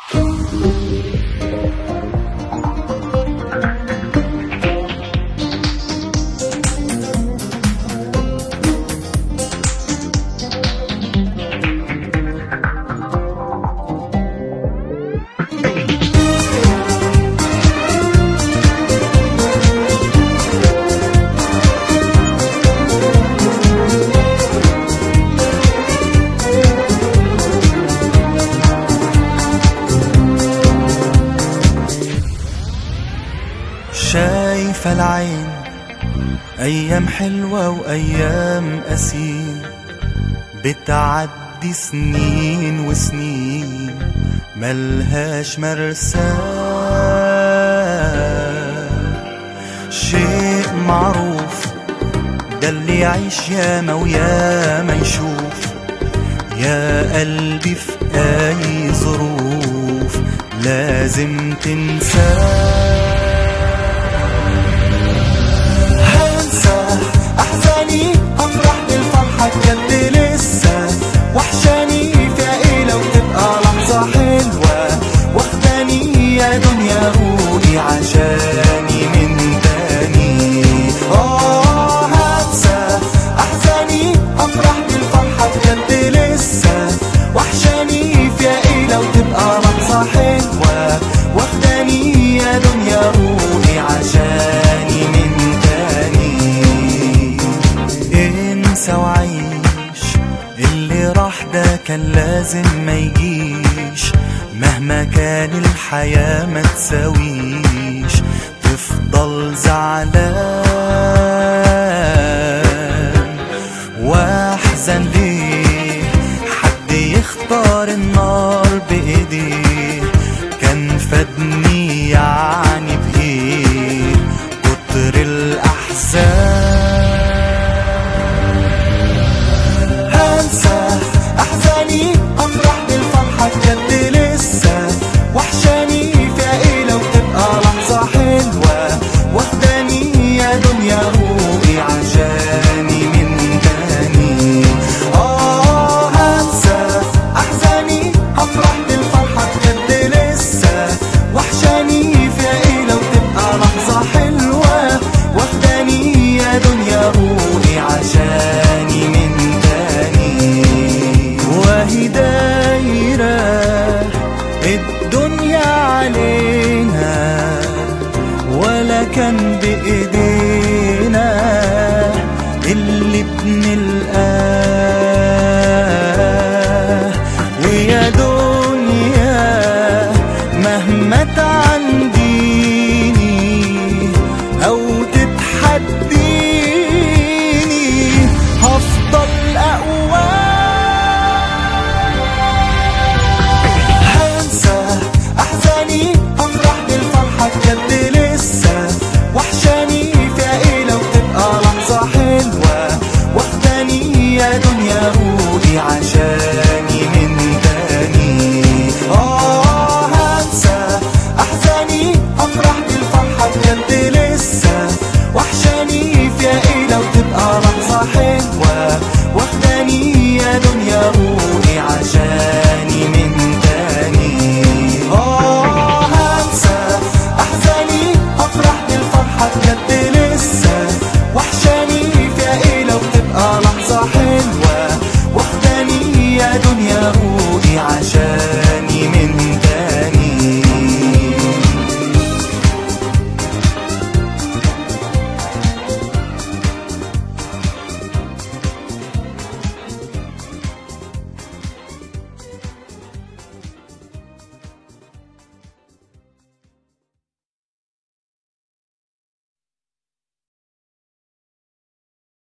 شايفة العين أيام حلوة وأيام قسيم بتعدي سنين وسنين ملهاش مرسى شيء معروف ده اللي يعيش ياما وياما يشوف يا قلبي في أي ظروف لازم تنساه هنسى احزاني افرح بالفرحه بجد لسه وحشاني فيها ايه لو تبقى لحظه حلوه واخداني يا دنيا قولي عشاني من تاني اه هنسى احزاني افرح بالفرحه بجد لسه وحشاني فيها ايه لو تبقى لحظه حلوه واخداني يا دنيا قولي عشاني من تاني انسى وعيش اللي راح ده كان لازم ما يجيش مهما كان الحياة ما تساويش تفضل زعلان واحزن ليه حد يختار النار بايديه كان فادني يعني